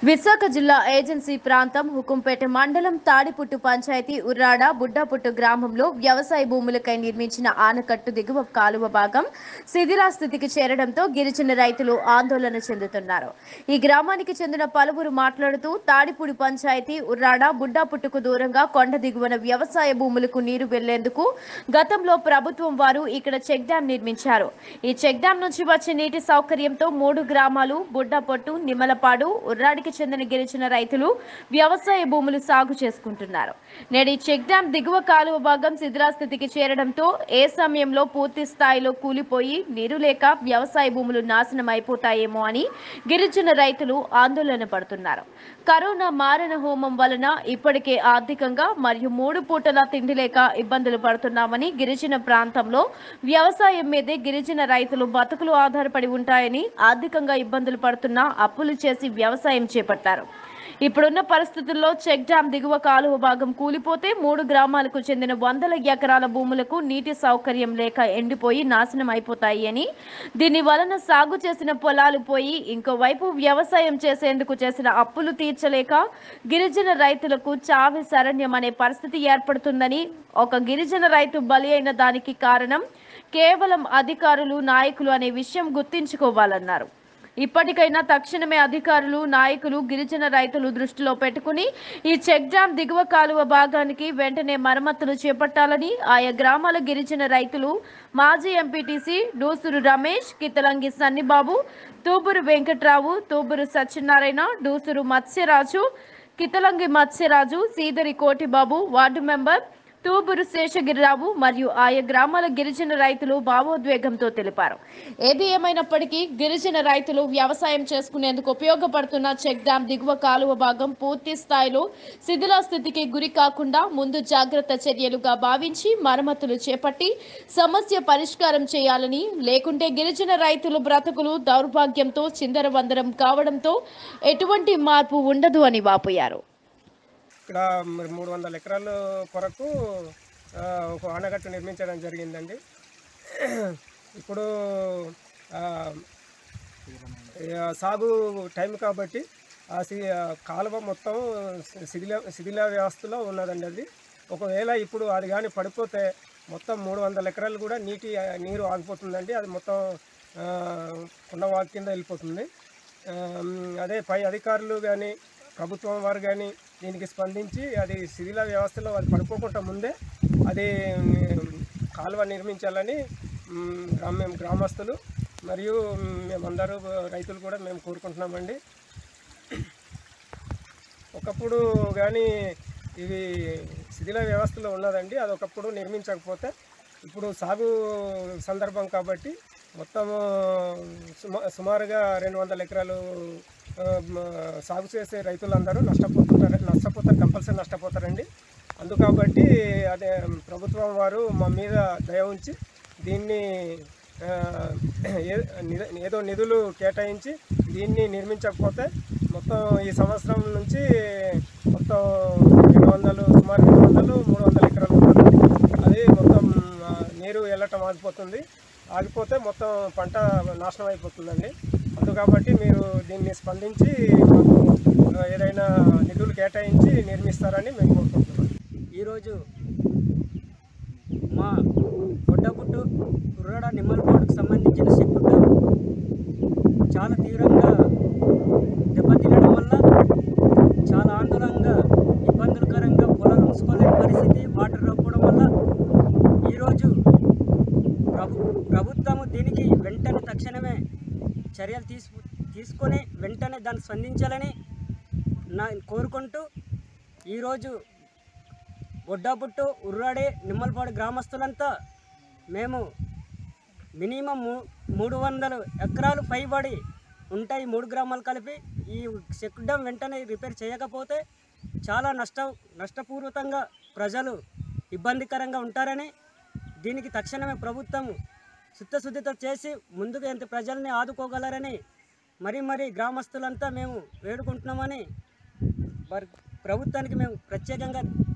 విశాఖ జిల్లా ఏజెన్సీ ప్రాంతం హుకుంపేట మండలం తాడిపుట్టు పంచాయతీ ఉర్రాడ బుడ్డాపుట్టు గ్రామంలో వ్యవసాయ భూములకై నిర్మించిన ఆనకట్టు దిగువ కాలువ భాగం శిథిలాస్థితికి చేరడంతో గిరిజన రైతులు ఆందోళన చెందుతున్నారు ఈ గ్రామానికి చెందిన పలువురు మాట్లాడుతూ తాడిపూడి పంచాయతీ ఉర్రాడ బుడ్డాపుట్టుకు దూరంగా కొండ దిగువన వ్యవసాయ భూములకు నీరు వెళ్లేందుకు గతంలో ప్రభుత్వం వారు ఇక్కడ చెక్ డ్యాం నిర్మించారు ఈ చెక్ డ్యాం నుంచి వచ్చే నీటి సౌకర్యంతో మూడు గ్రామాలు బుడ్డపొట్టు నిమ్మలపాడు ఉర్రాడికి చెందిన గిరిజన రైతులు వ్యవసాయ భూములు సాగు చేసుకుంటున్నారు నేడు ఈ చెక్ డ్యాం దిగువ కాలువ భాగం శిథిలాస్థితికి చేరడంతో ఏ సమయంలో పూర్తి స్థాయిలో కూలిపోయి నీరు లేక వ్యవసాయ భూములు నాశనం అయిపోతాయేమో అని గిరిజన రైతులు ఆందోళన పడుతున్నారు కరోనా మారణ హోమం వలన ఇప్పటికే ఆర్థికంగా మరియు మూడు పూటల తిండి లేక ఇబ్బందులు పడుతున్నామని గిరిజన ప్రాంతంలో వ్యవసాయం మీదే గిరిజన రైతులు బతుకులు ఆధారపడి ఉంటాయని ఆర్థికంగా ఇబ్బందులు పడుతున్నా అప్పులు చేసి వ్యవసాయం చేపట్టారు ఇప్పుడున్న పరిస్థితుల్లో చెక్ డ్యాం దిగువ కాలువ భాగం కూలిపోతే మూడు గ్రామాలకు చెందిన వందల ఎకరాల భూములకు నీటి సౌకర్యం లేక ఎండిపోయి నాశనం అయిపోతాయి అని దీని వలన సాగు చేసిన పొలాలు పోయి ఇంకోవైపు వ్యవసాయం చేసేందుకు చేసిన అప్పులు తీర్చలేక గిరిజన రైతులకు చావి శరణ్యం అనే పరిస్థితి ఏర్పడుతుందని ఒక గిరిజన రైతు బలి అయిన దానికి కారణం కేవలం అధికారులు నాయకులు అనే విషయం గుర్తించుకోవాలన్నారు ఇప్పటికైనా తక్షణమే అధికారులు నాయకులు గిరిజన రైతులు దృష్టిలో పెట్టుకుని ఈ చెక్ డ్యాం దిగువ కాలువ భాగానికి వెంటనే మరమ్మతులు చేపట్టాలని ఆయా గ్రామాల గిరిజన రైతులు మాజీ MPTC Dusuru Ramesh Kitalangi Sannibabu Tuburu Venkatrao Tuburu Satyanarayana Dusuru Matsyaraju Kitalangi Matsyaraju Sidari Kotibabu ward member Tuburu Seshagirirao మరియు ఆయా గ్రామాల గిరిజన రైతులు భావోద్వేగంతో తెలిపారు ఏది ఏమైనప్పటికీ గిరిజన రైతులు వ్యవసాయం చేసుకునేందుకు ఉపయోగపడుతున్న చెక్ డ్యాం దిగువ కాలువ భాగం పూర్తి స్థాయిలో శిథిల స్థితికి గురి కాకుండా ముందు జాగ్రత్త చర్యలుగా భావించి మరమ్మతులు చేపట్టి సమస్య పరిష్కారం చేయాలని లేకుంటే గిరిజన రైతులు బ్రతుకులు దౌర్భాగ్యంతో చిందరవందరం కావడంతో ఎటువంటి మార్పు ఉండదు అని వాపోయారు ఇక్కడ మరి మూడు వందల ఎకరాల కొరకు ఆ, ఒక ఆనకట్ట నిర్మించడం జరిగిందండి ఇప్పుడు ఆ, ఆ, సాగు టైం కాబట్టి ఆ సి ఆ కాలువ మొత్తం శిథిల శిథిల వ్యవస్థలో ఉన్నదండి అది ఒకవేళ ఇప్పుడు అది కానీ పడిపోతే మొత్తం మూడు వందల ఎకరాలు కూడా నీటి నీరు ఆగిపోతుందండి అది మొత్తం ఆ, కొండవాగు కింద వెళ్ళిపోతుంది ఆ, అదే పై అధికారులు కానీ ప్రభుత్వం వారు కానీ దీనికి స్పందించి అది శిథిల వ్యవస్థలో అది పడిపోకుండా ముందే అది ఉమ్, కాలువ నిర్మించాలని ఉమ్, గ్రామ మేము గ్రామస్తులు మరియు ఉమ్, మేమందరూ రైతులు కూడా మేము కోరుకుంటున్నామండి ఒకప్పుడు కానీ ఇవి శిథిల వ్యవస్థలో ఉన్నదండి అది ఒకప్పుడు నిర్మించకపోతే ఇప్పుడు సాగు సందర్భం కాబట్టి మొత్తము సుమా సుమారుగా రెండు వందల ఎకరాలు ఆ, మ, సాగు చేసే రైతులందరూ నష్టపోతుంటారు నష్టపోతారు కంపల్సరీ నష్టపోతారండి అందు కాబట్టి అదే ప్రభుత్వం వారు మా మీద దయ ఉంచి దీన్ని ఆ, ఏ- నిద- ఏదో నిధులు కేటాయించి దీన్ని నిర్మించకపోతే మొత్తం ఈ సంవత్సరం నుంచి మొత్తం రెండు వందలు సుమారు రెండు వందలు మూడు వందల ఎకరాలు ఉంటుంది అది మొత్తం ఆ, నీరు వెళ్ళటం ఆగిపోతుంది ఆగిపోతే మొత్తం పంట నాశనం అయిపోతుందండి అందు కాబట్టి మీరు దీన్ని స్పందించి మాకు ఆ, ఏదైనా నిధులు కేటాయించి నిర్మిస్తారని మేము కోరుకుంటున్నాం ఈరోజు మా కొట్టపుట్టు కుర్రాడ నిమ్మలపాడుకు సంబంధించిన సెక్యూరిటీ చాలా తీవ్రంగా దెబ్బతినడం వల్ల చాలా ఆందోళనగా ఇబ్బందులకరంగా పొలాలు ఉంచుకోలేని పరిస్థితి వాటర్ రాకపోవడం వల్ల ఈరోజు ప్రభు ప్రభుత్వము దీనికి వెంటనే తక్షణమే చర్యలు తీసు తీసుకొని వెంటనే దాన్ని స్పందించాలని నా కోరుకుంటూ ఈరోజు బొడ్డాపుట్టు ఉర్రాడే నిమ్మలపాడు గ్రామస్తులంతా మేము మినిమం మూ- మూడు వందల ఎకరాలు పైబడి ఉంటాయి మూడు గ్రామాలు కలిపి ఈ చెక్ డ్యాం వెంటనే రిపేర్ చేయకపోతే చాలా నష్ట నష్టపూర్వకంగా ప్రజలు ఇబ్బందికరంగా ఉంటారని దీనికి తక్షణమే ప్రభుత్వం చిత్తశుద్ధితో చేసి ముందుకు ఎంత ప్రజల్ని ఆదుకోగలరని మరీ మరీ గ్రామస్తులంతా మేము వేడుకుంటున్నామని వారి ప్రభుత్వానికి మేము ప్రత్యేకంగా